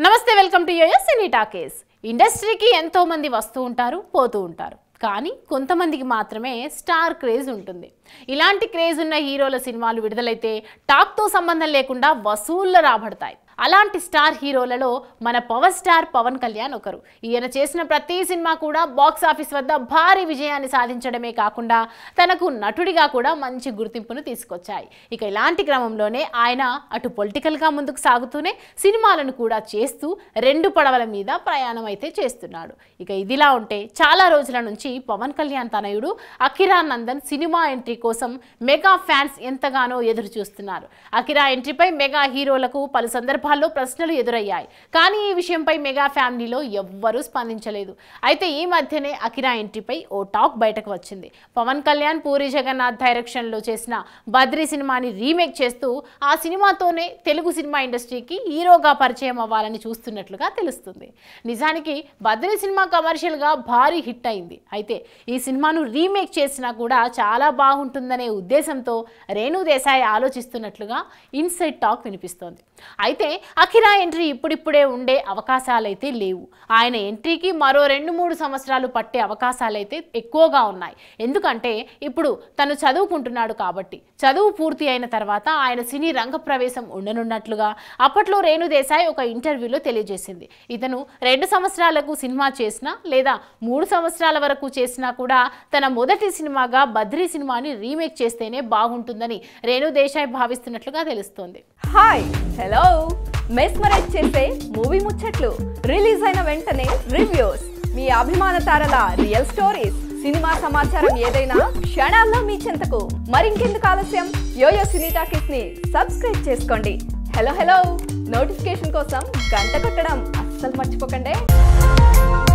నమస్తే welcome to YoYo Cine Talkies ఇండస్ట్రీకి ఎంతో మంది వస్తూ ఉంటారు పోతూ ఉంటారు కానీ కొంతమందికి మాత్రమే స్టార్ క్రేజ్ ఉంటుంది ఇలాంటి క్రేజ్ ఉన్న హీరోల సినిమాలు విడుదలైతే టాక్తో సంబంధం లేకుండా వసూళ్ళు రాబడతాయి అలాంటి స్టార్ హీరోలలో మన పవర్ స్టార్ పవన్ కళ్యాణ్ ఒకరు ఈయన చేసిన ప్రతి సినిమా కూడా బాక్స్ ఆఫీస్ వద్ద భారీ విజయాన్ని సాధించడమే కాకుండా తనకు నటుడిగా కూడా మంచి గుర్తింపును తీసుకొచ్చాయి ఇక ఇలాంటి క్రమంలోనే ఆయన అటు పొలిటికల్గా ముందుకు సాగుతూనే సినిమాలను కూడా చేస్తూ రెండు పడవల మీద ప్రయాణం అయితే చేస్తున్నాడు ఇక ఇదిలా ఉంటే చాలా రోజుల నుంచి పవన్ కళ్యాణ్ తనయుడు అఖిరా నందన్ సినిమా ఎంట్రీ కోసం మెగా ఫ్యాన్స్ ఎంతగానో ఎదురు చూస్తున్నారు అఖిరా ఎంట్రీపై మెగా హీరోలకు పలు సందర్భాల్లో ప్రశ్నలు ఎదురయ్యాయి కానీ ఈ విషయంపై మెగా ఫ్యామిలీలో ఎవ్వరూ స్పందించలేదు అయితే ఈ మధ్యనే అఖిరా ఎంట్రీపై ఓ టాక్ బయటకు వచ్చింది పవన్ కళ్యాణ్ పూరి జగన్నాథ్ డైరెక్షన్లో చేసిన బద్రీ సినిమాని రీమేక్ చేస్తూ ఆ సినిమాతోనే తెలుగు సినిమా ఇండస్ట్రీకి హీరోగా పరిచయం అవ్వాలని చూస్తున్నట్లుగా తెలుస్తుంది నిజానికి బద్రీ సినిమా కమర్షియల్గా భారీ హిట్ అయింది అయితే ఈ సినిమాను రీమేక్ చేసినా కూడా చాలా బాగుంటుందనే ఉద్దేశంతో రేణు దేశాయ్ ఆలోచిస్తున్నట్లుగా ఇన్సైడ్ టాక్ వినిపిస్తోంది అయితే అఖిరా ఎంట్రీ ఇప్పుడిప్పుడే ఉండే అవకాశాలైతే లేవు ఆయన ఎంట్రీకి మరో రెండు మూడు సంవత్సరాలు పట్టే అవకాశాలైతే ఎక్కువగా ఉన్నాయి ఎందుకంటే ఇప్పుడు తను చదువుకుంటున్నాడు కాబట్టి చదువు పూర్తి అయిన తర్వాత ఆయన సినీ రంగ ప్రవేశం ఉండనున్నట్లుగా అప్పట్లో రేణు దేశాయ్ ఒక ఇంటర్వ్యూలో తెలియజేసింది ఇతను రెండు సంవత్సరాలకు సినిమా చేసినా లేదా మూడు సంవత్సరాల వరకు చేసినా కూడా తన మొదటి సినిమాగా బద్రీ సినిమాని రీమేక్ చేస్తేనే బాగుంటుందని రేణు దేశాయ్ భావిస్తున్నట్లుగా తెలుస్తోంది హాయ్ హలో మెస్మరైజ్ చేసే మూవీ ముచ్చట్లు రిలీజ్ అయిన వెంటనే రివ్యూస్ మీ అభిమాన తారల రియల్ స్టోరీస్ సినిమా సమాచారం ఏదైనా క్షణాల్లో మీ చెంతకు మరింకెందుకు ఆలస్యం యోయో సినీ టాకీస్ ని సబ్స్క్రైబ్ చేసుకోండి హలో హలో నోటిఫికేషన్ కోసం గంట కొట్టడం అస్సలు మర్చిపోకండి